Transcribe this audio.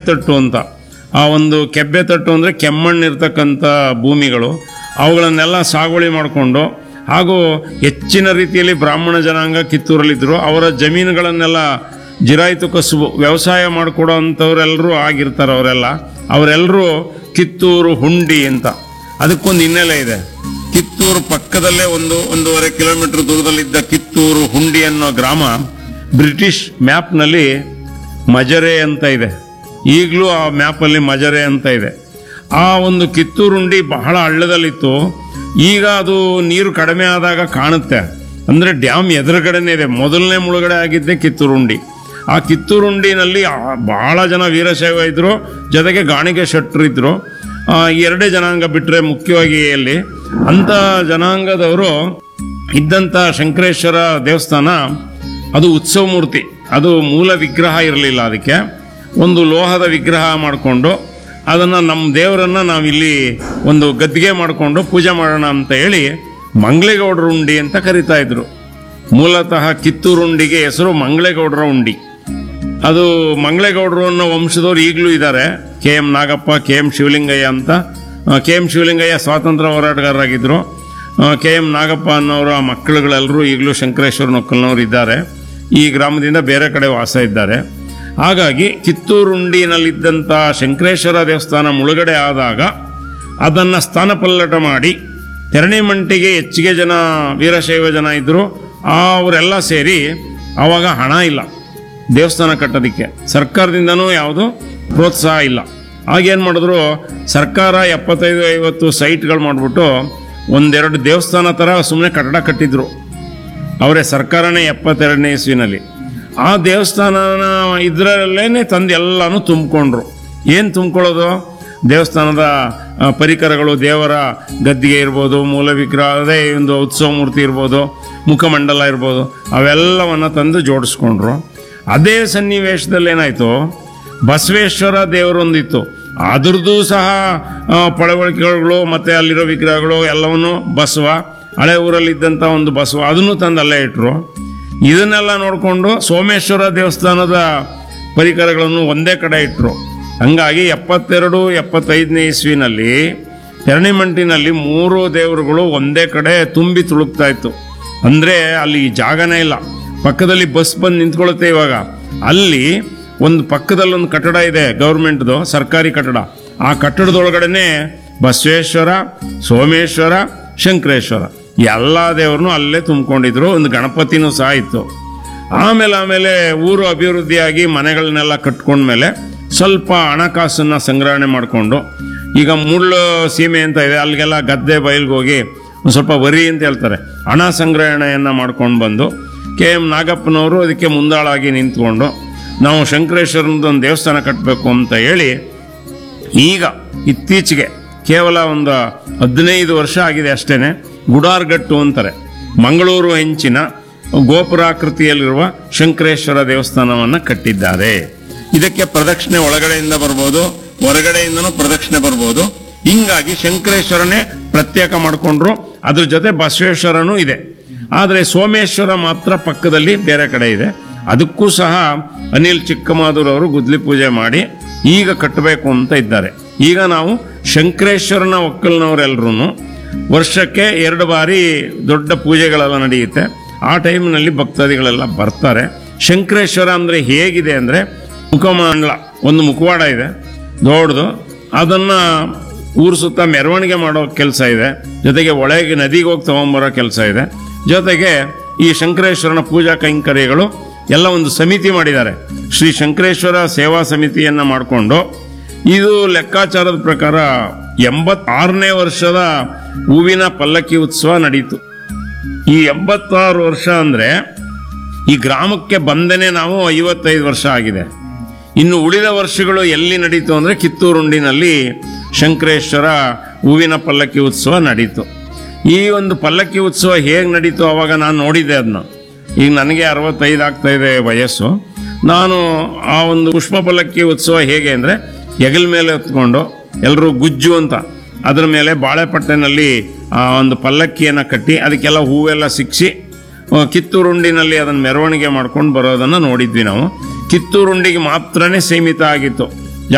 ತಟ್ಟು ಅಂತ ಆ ಒಂದು ಕೆಬ್ಬೆ ತಟ್ಟು ಅಂದರೆ ಕೆಮ್ಮಣ್ಣಿರ್ತಕ್ಕಂಥ ಭೂಮಿಗಳು ಅವುಗಳನ್ನೆಲ್ಲ ಸಾಗುವಳಿ ಮಾಡಿಕೊಂಡು ಹಾಗೂ ಹೆಚ್ಚಿನ ರೀತಿಯಲ್ಲಿ ಬ್ರಾಹ್ಮಣ ಜನಾಂಗ ಕಿತ್ತೂರಲ್ಲಿದ್ದರು ಅವರ ಜಮೀನುಗಳನ್ನೆಲ್ಲ ಜಿರಾಯಿತು ಕಸುಬು ವ್ಯವಸಾಯ ಮಾಡಿಕೊಡೋ ಅಂಥವ್ರೆಲ್ಲರೂ ಆಗಿರ್ತಾರೆ ಅವರೆಲ್ಲ ಅವರೆಲ್ಲರೂ ಕಿತ್ತೂರು ಹುಂಡಿ ಅಂತ ಅದಕ್ಕೊಂದು ಹಿನ್ನೆಲೆ ಇದೆ ಕಿತ್ತೂರು ಪಕ್ಕದಲ್ಲೇ ಒಂದು ಒಂದೂವರೆ ಕಿಲೋಮೀಟರ್ ದೂರದಲ್ಲಿದ್ದ ಕಿತ್ತೂರು ಹುಂಡಿ ಅನ್ನೋ ಗ್ರಾಮ ಬ್ರಿಟಿಷ್ ಮ್ಯಾಪ್ನಲ್ಲಿ ಮಜರೆ ಅಂತ ಇದೆ ಈಗಲೂ ಆ ಮ್ಯಾಪಲ್ಲಿ ಮಜರೆ ಅಂತ ಇದೆ ಆ ಒಂದು ಕಿತ್ತೂರುಂಡಿ ಬಹಳ ಹಳ್ಳದಲ್ಲಿತ್ತು ಈಗ ಅದು ನೀರು ಕಡಿಮೆ ಆದಾಗ ಕಾಣುತ್ತೆ ಅಂದರೆ ಡ್ಯಾಮ್ ಎದುರುಗಡೆನೇ ಇದೆ ಮೊದಲನೇ ಮುಳುಗಡೆ ಆಗಿದ್ದೆ ಕಿತ್ತೂರುಂಡಿ ಆ ಕಿತ್ತೂರುಂಡಿನಲ್ಲಿ ಆ- ಬಹಳ ಜನ ವೀರಶೈವ ಇದ್ರು ಜೊತೆಗೆ ಗಾಣಿಗೆ ಶೆಟ್ರು ಇದ್ರು ಆ, ಎರಡೇ ಜನಾಂಗ ಬಿಟ್ಟರೆ ಮುಖ್ಯವಾಗಿ ಅಲ್ಲಿ ಅಂಥ ಜನಾಂಗದವರು ಇದ್ದಂಥ ಶಂಕರೇಶ್ವರ ದೇವಸ್ಥಾನ ಅದು ಉತ್ಸವ ಮೂರ್ತಿ ಅದು ಮೂಲ ವಿಗ್ರಹ ಇರಲಿಲ್ಲ ಅದಕ್ಕೆ ಒಂದು ಲೋಹದ ವಿಗ್ರಹ ಮಾಡಿಕೊಂಡು ಅದನ್ನು ನಮ್ಮ ದೇವರನ್ನು ನಾವಿಲ್ಲಿ ಒಂದು ಗದ್ದಿಗೆ ಮಾಡಿಕೊಂಡು ಪೂಜೆ ಮಾಡೋಣ ಅಂತ ಹೇಳಿ ಮಂಗಳೇಗೌಡರ ಉಂಡಿ ಅಂತ ಕರಿತಾ ಇದ್ರು ಮೂಲತಃ ಕಿತ್ತೂರುಂಡಿಗೆ ಹೆಸರು ಮಂಗಳೇಗೌಡರ ಉಂಡಿ ಅದು ಮಂಗಳೇಗೌಡರು ಅನ್ನೋ ವಂಶದವ್ರು ಈಗಲೂ ಇದ್ದಾರೆ K M Nagappa K M Shivalingaiah ಅಂತ ಕೆ ಎಂ ಶಿವಲಿಂಗಯ್ಯ ಸ್ವಾತಂತ್ರ್ಯ ಹೋರಾಟಗಾರರಾಗಿದ್ದರು ಕೆ ಎಂ ನಾಗಪ್ಪ ಅನ್ನೋರ ಮಕ್ಕಳುಗಳೆಲ್ಲರೂ ಈಗಲೂ ಶಂಕರೇಶ್ವರ ನೊಕ್ಕಲ್ನವ್ರು ಇದ್ದಾರೆ ಈ ಗ್ರಾಮದಿಂದ ಬೇರೆ ಕಡೆ ವಾಸ ಇದ್ದಾರೆ ಹಾಗಾಗಿ ಕಿತ್ತೂರುಂಡಿನಲ್ಲಿದ್ದಂಥ ಶಂಕರೇಶ್ವರ ದೇವಸ್ಥಾನ ಮುಳುಗಡೆ ಆದಾಗ ಅದನ್ನು ಸ್ಥಾನಪಲ್ಲಟ ಮಾಡಿ ತೆರಣಿಮಂಟಿಗೆ ಹೆಚ್ಚಿಗೆ ಜನ ವೀರಶೈವ ಜನ ಇದ್ದರು ಅವರೆಲ್ಲ ಸೇರಿ ಆವಾಗ ಹಣ ಇಲ್ಲ ದೇವಸ್ಥಾನ ಕಟ್ಟೋದಕ್ಕೆ ಸರ್ಕಾರದಿಂದನೂ ಯಾವುದು ಪ್ರೋತ್ಸಾಹ ಇಲ್ಲ ಆಗೇನು ಮಾಡಿದ್ರು ಸರ್ಕಾರ ಎಪ್ಪತ್ತೈದು ಐವತ್ತು ಸೈಟ್ಗಳು ಮಾಡಿಬಿಟ್ಟು ಒಂದೆರಡು ದೇವಸ್ಥಾನ ಥರ ಸುಮ್ಮನೆ ಕಟ್ಟಡ ಕಟ್ಟಿದ್ರು ಅವರೇ ಸರ್ಕಾರನೇ ಎಪ್ಪತ್ತೆರಡನೇ ಇಸ್ವಿನಲ್ಲಿ ಆ ದೇವಸ್ಥಾನನ ಇದರಲ್ಲೇನೆ ತಂದು ಎಲ್ಲನೂ ತುಂಬಿಕೊಂಡ್ರು ಏನು ತುಂಬ್ಕೊಳ್ಳೋದು ದೇವಸ್ಥಾನದ ಆ, ಪರಿಕರಗಳು ದೇವರ ಗದ್ದಿಗೆ ಇರ್ಬೋದು ಮೂಲ ವಿಗ್ರಹ ಅದೇ ಒಂದು ಉತ್ಸವ ಮೂರ್ತಿ ಇರ್ಬೋದು ಮುಖಮಂಡಲ ಇರ್ಬೋದು ಅವೆಲ್ಲವನ್ನ ತಂದು ಜೋಡಿಸ್ಕೊಂಡ್ರು ಅದೇ ಸನ್ನಿವೇಶದಲ್ಲಿ ಏನಾಯಿತು ಬಸವೇಶ್ವರ ದೇವರೊಂದಿತ್ತು ಅದ್ರದ್ದು ಸಹ ಆ, ಪಳವಳಿಕೆಗಳು ಮತ್ತು ಅಲ್ಲಿರೋ ವಿಗ್ರಹಗಳು ಎಲ್ಲವನ್ನು ಬಸವ ಹಳೆ ಊರಲ್ಲಿದ್ದಂಥ ಒಂದು ಬಸವ ಅದನ್ನು ತಂದು ಅಲ್ಲೇ ಇಟ್ಟರು ಇದನ್ನೆಲ್ಲ ನೋಡಿಕೊಂಡು ಸೋಮೇಶ್ವರ ದೇವಸ್ಥಾನದ ಪರಿಕರಗಳನ್ನು ಒಂದೇ ಕಡೆ ಇಟ್ಟರು ಹಂಗಾಗಿ ಎಪ್ಪತ್ತೆರಡು ಎಪ್ಪತ್ತೈದನೇ ಇಸ್ವಿನಲ್ಲಿ ತೆರಣಿಮಂಟಿನಲ್ಲಿ ಮೂರು ದೇವರುಗಳು ಒಂದೇ ಕಡೆ ತುಂಬಿ ತುಳುಕ್ತಾ ಇತ್ತು ಅಂದರೆ ಅಲ್ಲಿ ಜಾಗನೇ ಇಲ್ಲ ಪಕ್ಕದಲ್ಲಿ ಬಸ್ ಬಂದು ನಿಂತ್ಕೊಳ್ಳುತ್ತೆ ಇವಾಗ ಅಲ್ಲಿ ಒಂದು ಪಕ್ಕದಲ್ಲಿ ಒಂದು ಕಟ್ಟಡ ಇದೆ ಗೌರ್ಮೆಂಟ್ದು ಸರ್ಕಾರಿ ಕಟ್ಟಡ ಆ ಕಟ್ಟಡದೊಳಗಡೆನೆ ಬಸವೇಶ್ವರ ಸೋಮೇಶ್ವರ ಶಂಕರೇಶ್ವರ ಎಲ್ಲ ದೇವ್ರನ್ನೂ ಅಲ್ಲೇ ತುಂಬಿಕೊಂಡಿದ್ರು ಒಂದು ಗಣಪತಿನೂ ಸಹ ಇತ್ತು ಆಮೇಲೆ ಆಮೇಲೆ ಊರು ಅಭಿವೃದ್ಧಿಯಾಗಿ ಮನೆಗಳನ್ನೆಲ್ಲ ಕಟ್ಕೊಂಡ್ಮೇಲೆ ಸ್ವಲ್ಪ ಹಣಕಾಸನ್ನ ಸಂಗ್ರಹಣೆ ಮಾಡಿಕೊಂಡು ಈಗ ಮುಳ್ಳು ಸೀಮೆ ಅಂತ ಇದೆ ಅಲ್ಲಿಗೆಲ್ಲ ಗದ್ದೆ ಬಯಲ್ಗೆ ಹೋಗಿ ಒಂದು ಸ್ವಲ್ಪ ವರಿ ಅಂತ ಹೇಳ್ತಾರೆ ಹಣ ಸಂಗ್ರಹಣೆಯನ್ನು ಮಾಡ್ಕೊಂಡು ಬಂದು ಕೆ ಎಂ ನಾಗಪ್ಪನವರು ಅದಕ್ಕೆ ಮುಂದಾಳಾಗಿ ನಿಂತ್ಕೊಂಡು ನಾವು ಶಂಕರೇಶ್ವರನದ್ದು ಒಂದು ದೇವಸ್ಥಾನ ಕಟ್ಟಬೇಕು ಅಂತ ಹೇಳಿ ಈಗ ಇತ್ತೀಚೆಗೆ ಕೇವಲ ಒಂದು ಹದಿನೈದು ವರ್ಷ ಆಗಿದೆ ಅಷ್ಟೇನೆ ಗುಡಾರ್ಗಟ್ಟು ಅಂತಾರೆ ಮಂಗಳೂರು ಹೆಂಚಿನ ಗೋಪುರಾಕೃತಿಯಲ್ಲಿರುವ ಶಂಕರೇಶ್ವರ ದೇವಸ್ಥಾನವನ್ನು ಕಟ್ಟಿದ್ದಾರೆ ಇದಕ್ಕೆ ಪ್ರದಕ್ಷಿಣೆ ಒಳಗಡೆಯಿಂದ ಬರ್ಬೋದು ಹೊರಗಡೆಯಿಂದನೂ ಪ್ರದಕ್ಷಿಣೆ ಬರ್ಬೋದು ಹಿಂಗಾಗಿ ಶಂಕರೇಶ್ವರನೇ ಪ್ರತ್ಯೇಕ ಮಾಡಿಕೊಂಡ್ರು ಅದ್ರ ಜೊತೆ ಬಸವೇಶ್ವರನೂ ಇದೆ ಆದರೆ ಸೋಮೇಶ್ವರ ಮಾತ್ರ ಪಕ್ಕದಲ್ಲಿ ಬೇರೆ ಕಡೆ ಇದೆ ಅದಕ್ಕೂ ಸಹ ಅನಿಲ್ ಚಿಕ್ಕಮಾದೂರ್ ಅವರು ಗುದ್ಲಿ ಪೂಜೆ ಮಾಡಿ ಈಗ ಕಟ್ಟಬೇಕು ಅಂತ ಇದ್ದಾರೆ ಈಗ ನಾವು ಶಂಕರೇಶ್ವರನ ಒಕ್ಕಲ್ನವರೆಲ್ಲರೂ ವರ್ಷಕ್ಕೆ ಎರಡು ಬಾರಿ ದೊಡ್ಡ ಪೂಜೆಗಳೆಲ್ಲ ನಡೆಯುತ್ತೆ ಆ ಟೈಮ್ನಲ್ಲಿ ಭಕ್ತಾದಿಗಳೆಲ್ಲ ಬರ್ತಾರೆ ಶಂಕರೇಶ್ವರ ಅಂದರೆ ಹೇಗಿದೆ ಅಂದರೆ ಮುಖಮಂಡಲ ಒಂದು ಮುಖವಾಡ ಇದೆ ದೊಡ್ಡದು ಅದನ್ನು ಊರು ಸುತ್ತ ಮೆರವಣಿಗೆ ಮಾಡೋ ಕೆಲಸ ಇದೆ ಜೊತೆಗೆ ಒಳಗೆ ನದಿಗೆ ಹೋಗಿ ತಗೊಂಬರೋ ಕೆಲಸ ಇದೆ ಜೊತೆಗೆ ಈ ಶಂಕರೇಶ್ವರನ ಪೂಜಾ ಕೈಂಕರ್ಯಗಳು ಎಲ್ಲ ಒಂದು ಸಮಿತಿ ಮಾಡಿದ್ದಾರೆ ಶ್ರೀ ಶಂಕರೇಶ್ವರ ಸೇವಾ ಸಮಿತಿಯನ್ನು ಮಾಡಿಕೊಂಡು ಇದು ಲೆಕ್ಕಾಚಾರದ ಪ್ರಕಾರ ಎಂಬತ್ತಾರನೇ ವರ್ಷದ ಹೂವಿನ ಪಲ್ಲಕ್ಕಿ ಉತ್ಸವ ನಡೀತು ಈ ಎಂಬತ್ತಾರು ವರ್ಷ ಅಂದರೆ ಈ ಗ್ರಾಮಕ್ಕೆ ಬಂದೇನೆ ನಾವು ಐವತ್ತೈದು ವರ್ಷ ಆಗಿದೆ ಇನ್ನು ಉಳಿದ ವರ್ಷಗಳು ಎಲ್ಲಿ ನಡೀತು ಅಂದರೆ ಕಿತ್ತೂರುಂಡಿನಲ್ಲಿ ಶಂಕರೇಶ್ವರ ಹೂವಿನ ಪಲ್ಲಕ್ಕಿ ಉತ್ಸವ ನಡೀತು ಈ ಒಂದು ಪಲ್ಲಕ್ಕಿ ಉತ್ಸವ ಹೇಗೆ ನಡೀತು ಅವಾಗ ನಾನು ನೋಡಿದ್ದೆ ಅದನ್ನ ಈಗ ನನಗೆ ಅರವತ್ತೈದು ಆಗ್ತಾ ಇದೆ ವಯಸ್ಸು ನಾನು ಆ ಒಂದು ಪುಷ್ಪ ಪಲ್ಲಕ್ಕಿ ಉತ್ಸವ ಹೇಗೆ ಅಂದರೆ ಹೆಗಲ ಮೇಲೆ ಹೊತ್ಕೊಂಡು ಎಲ್ಲರೂ ಗುಜ್ಜು ಅಂತ ಅದರ ಮೇಲೆ ಬಾಳೆಪಟ್ಟೆನಲ್ಲಿ ಆ ಒಂದು ಪಲ್ಲಕ್ಕಿಯನ್ನು ಕಟ್ಟಿ ಅದಕ್ಕೆಲ್ಲ ಹೂವೆಲ್ಲ ಸಿಕ್ಕಿಸಿ ಆ, ಕಿತ್ತೂರುಂಡಿನಲ್ಲಿ ಅದನ್ನು ಮೆರವಣಿಗೆ ಮಾಡ್ಕೊಂಡು ಬರೋದನ್ನು ನೋಡಿದ್ವಿ ನಾವು ಕಿತ್ತೂರುಂಡಿಗೆ ಮಾತ್ರನೇ ಸೀಮಿತ ಆಗಿತ್ತು